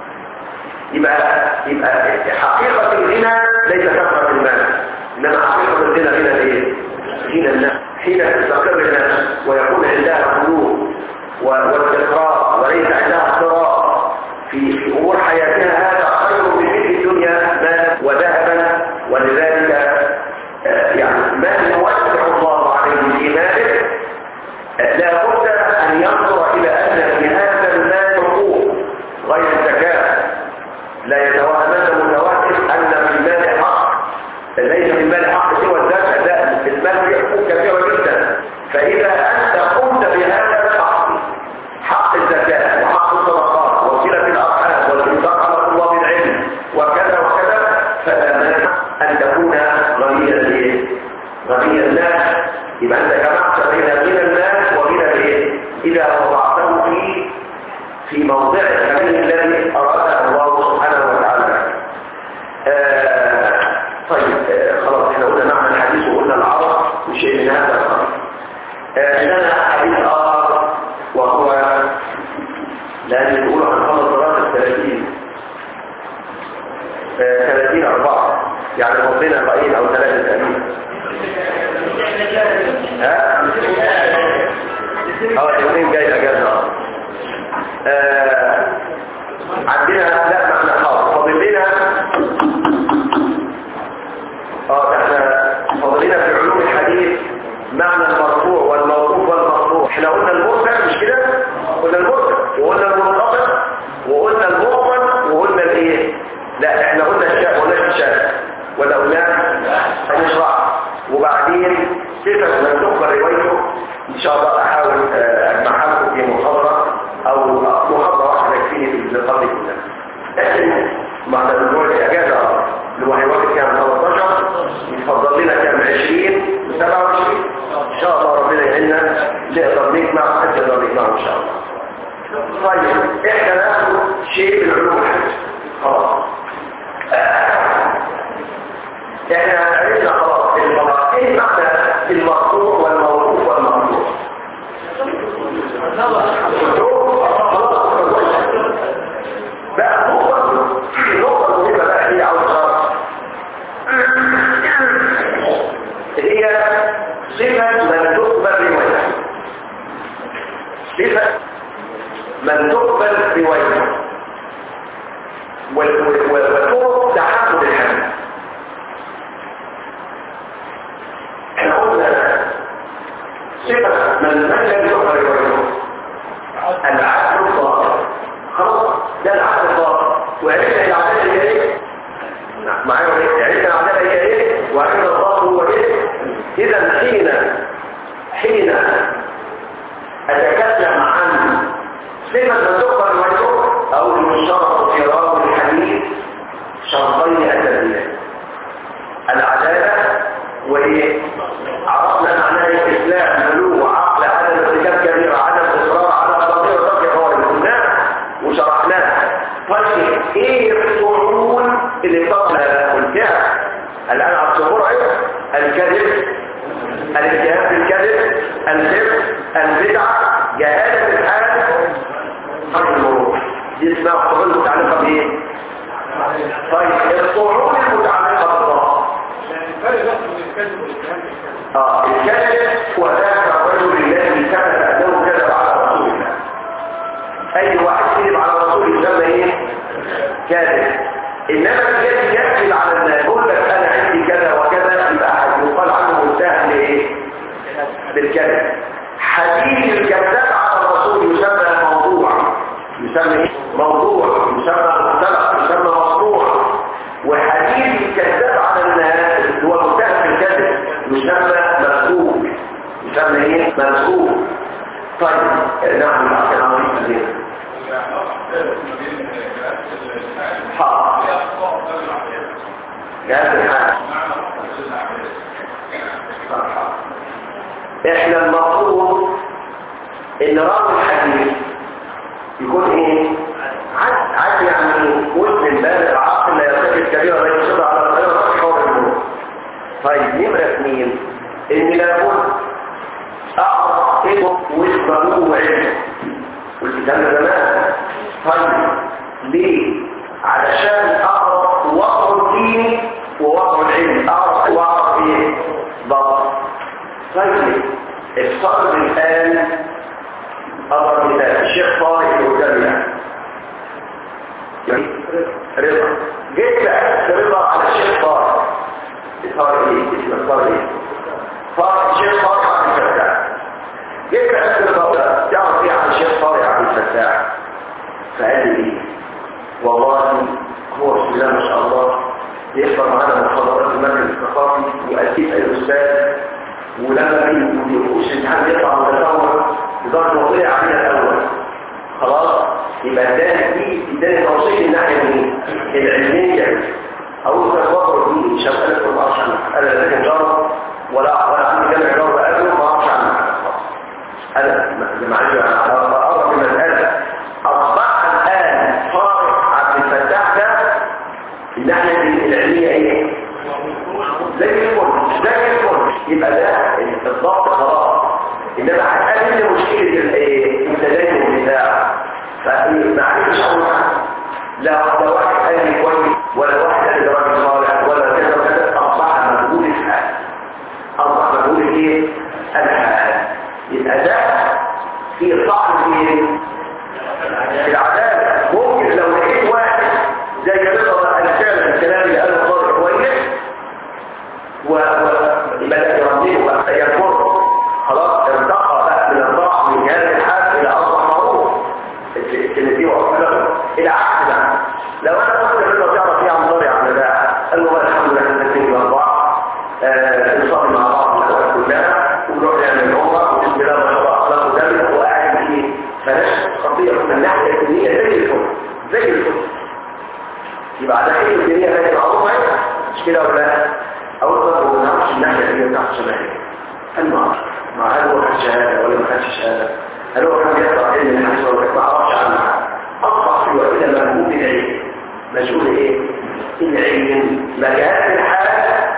Speaker 2: يبقى يبقى حقيقة الغنى ليس كثرة المال إنما حقيقة الغنى غنى الايه؟ غنى الناس حين تستقر الناس ويكون عندها قلوب واستقرار وليس عندها اضطراب في في امور حياتها هذا خير من في الدنيا مالا وذهبا ولذلك آه يعني ما يوسع الله عليه في ماله آه لا بد ان ينظر الى ان في هذا المال حقوق غير الزكاه لا يتوهمن متوهم ان في المال حق ليس في المال حق سوى الزكاه لا في المال فيه حقوق كثيره جدا فاذا انت قمت بهذا الحق حق الزكاه وحق الصدقات وصله الارحام والانفاق على طلاب العلم وكذا وكذا فلا مانع ان تكون غنيا الايه؟ غني الناس يبقى انت جمعت بين غنى الناس وغنى الايه؟ اذا وضعته في في موضع الغني الذي اراده الله سبحانه وتعالى آه طيب آه خلاص احنا قلنا معنى الحديث وقلنا العرب وشيء من هذا الخير آه لنا حديث اخر وهو لان يقول عن خمس صلاه الثلاثين ثلاثين أربعة يعني ربنا بقين أو ثلاثة أمين ها؟ أو الاثنين جاي أجازة آه عندنا لا معنى خاص فاضل لنا اه ده احنا فاضل لنا في علوم الحديث معنى المرفوع والموقوف والمرفوع احنا قلنا المرسل مش كده قلنا المرسل وقلنا المنقطع وقلنا المؤمن وقلنا الايه لا احنا قلنا الشاب ولا الشاب ولا قلنا هنشرح وبعدين صفه من تقبل روايته ان شاء الله احاول اجمعها لكم في محاضره او محاضره واحده يكفيني في القضيه كلها لكن معنى الاسبوع الاجازه الوحيوات كام 13 يتفضل لنا كام 20 27 ان شاء الله ربنا يعيننا نقدر نجمع حتى نقدر نجمع ان شاء الله طيب احنا ناخد شيء من علوم الحديث خلاص احنا عرفنا خلاص المرأة ايه معنى المرفوع والموقوف والمرفوع بقى نقطة نقطة مهمة بقى هي عاوز هي صفة من تقبل روايته صفة من تقبل روايته وطرق تحمل الحمل احنا قلنا صفة من من لم يقبل روايته العدل الظاهر خلاص ده العدل الظاهر وعرفنا العدالة هي ايه؟ معايا ولا ايه؟ عرفنا العدالة هي ايه؟ صفة من تقبل ويتقبل أو المشترط في راوي الحديث شرطين أساسيين العدالة وهي عرفنا معناها الإسلام بلوغ عقل عدم ارتكاب كبيرة عدم إصرار على قضية وترك حوار قلناها وشرحناها طيب إيه الصعود اللي طبعا قلتها الآن على الصعور أيضا الكذب الاتهام بالكذب الكذب البدعة جهالة الحال حرب المرور دي اسمها الصعود المتعلقة بإيه؟ طيب الصعود المتعلقة بالله اه الكذب هو ذاك الرجل الذي ثبت انه كذب على رسول الله اي واحد كذب على رسول يسمى ايه كاذب انما الذي يكذب على الناس يقول لك انا عندي كذا وكذا يبقى يقال عنه متهم بايه بالكذب حديث الكذاب على الرسول يسمى موضوع يسمى ايه موضوع يسمى مختلف يسمى مصنوع وحديث الكذاب على الناس اللي هو متهم بالكذب يسمى مسبوق يسمى ايه مسبوق طيب نعم عشان عمليه كثير حاضر جهاز الحاج احنا المفروض ان راوي الحديث يكون ايه عد عد يعني مسلم بالغ عاقل لا يرتكب كبيره لا يصر على الغير حول الموت طيب نمره اثنين ان لابد اعرف اسمه واسمه وعلمه والكتاب ده زمان طيب ليه علشان اعرف وضع الدين ووضع العلم اعرف واعرف ايه ضبط طيب افترض الان أضرب مثال الشيخ طارق الوزاري رضا جيت سألت رضا على الشيخ طارق طارق ايه؟ اسم طارق ايه؟ طارق الشيخ طارق عبد الفتاح جيت سألت رضا تعرف ايه عن الشيخ طارق عبد الفتاح؟ فقال لي ايه؟ والله هو بسم الله ما شاء الله يحضر معانا محاضرات المركز الثقافي وأكيد الأستاذ ولما بيقولش الامتحان يطلع متسور إدارة وضيع علينا الأول خلاص يبقى ده دي اداني توصيل الناحية دي العلمية أو تفضل دي شغالة ما أعرفش عنها أنا لا كان جار ولا ولا عندي جامع جار بقابله ما أعرفش عنها أنا معلش أنا أقرب المسألة أصبح الآن طارق عبد الفتاح ده الناحية العلمية إيه؟ زي الفل زي الفل يبقى ده الضغط خلاص انما هتقابل مشكله التدين بتاعه فمعلش اول حاجه لا لا واحد قال لي كويس ولا واحد قال لي راجل صالح ولا كذا وكذا اصبح مجهول الحال اصبح مجهول ايه الحال يبقى ده في طعن في العداله ممكن لو لقيت واحد زي رضا الكلام الكلام اللي قاله طارق كويس وبدأ يرميه بقى ينفر خلاص ارتقى بقى من الضعف من هذا الحال الى اصبح معروف الكلمتين وقفله العكس بقى لو انا قلت له تعرف ايه عن ضرع على ده قال له الحمد لله احنا الاثنين مع بعض نصلي مع بعض الاوقات كلها ونروح نعمل عمره وبسم الله ما شاء الله اخلاقه ذلك هو قاعد فيه فلاش قضيه من الناحيه الدينيه زي الفل زي الفل يبقى على خير الدنيا هذه معروفه مش كده ولا لا او الضرب ما نعرفش الناحيه الدينيه بتاعت الشمال المعرفة مع هل هو خد شهادة ولا ما خدش شهادة هل هو كان بيقرأ علم الحديث ولا ما عرفش عنها أصبح في وقتنا مجهول العلم مجهول إيه؟ العلم مجال الحال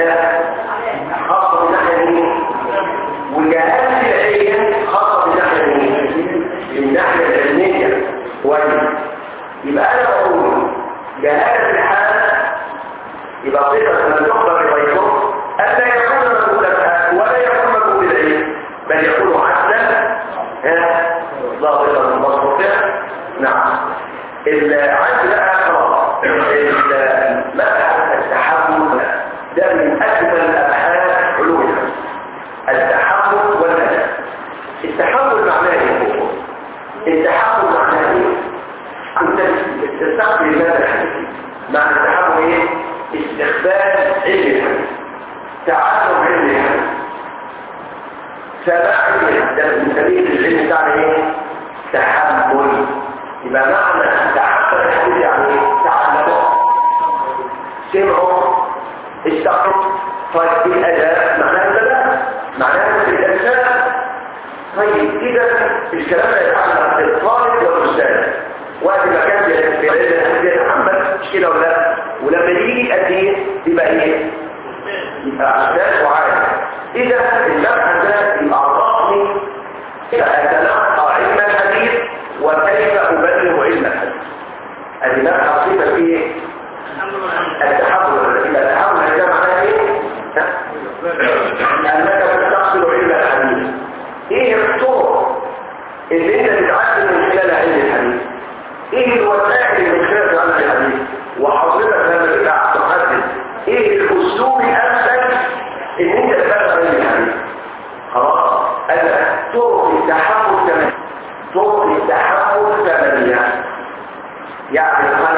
Speaker 2: خاصة بالناحية دي وجهاز العلم خاصة بالناحية دي الناحية العلمية كويس يبقى أنا بقول جهاز الحال يبقى صفة من تقدر يبيضه ألا يكون مجهولا ولا يكون مجهول العلم بل يكون عدلا ظاهرا مستطيع نعم العدل بقى خلاص مسألة التحمل ده من أجمل أبحاث علوم النفس التحمل والأدب التحمل معناه ايه؟ التحمل معناه ايه؟ أنت تستقبل هذا الحديث معنى التحمل ايه؟ استخدام علم الحديث تعلم علم الحديث سماع الحديث ده من سبيل العلم بتاعنا ايه؟ تحمل يبقى معنى تحمل الحديث يعني ايه؟ تعلموا سمعوا استقروا طيب الاداء معناه البلاء معناه الاسماء طيب اذا الكلام ده يتعلق بالطالب والاستاذ وقت ما كان يتحمل مش كده ولا لا؟ ولما يجي قد ايه يبقى ايه يبقى استاذ وعالم اذا المبحث ده يبقى عرفني فاتلقى علم الحديث وكيف ابلغ علم الحديث ادي مبحث صفه ايه التحول التحول ده معناه ايه انك تستقبل علم الحديث ايه الطرق اللي انت تتعلم من خلال علم الحديث ايه الوسائل اللي من خلال علم الحديث وحضرتك لما تبقى تحدد ايه الاسلوب الامثل ان انت تبقى علم الحديث خلاص انا طرق التحول كمان طرق التحول ثمانيه يعني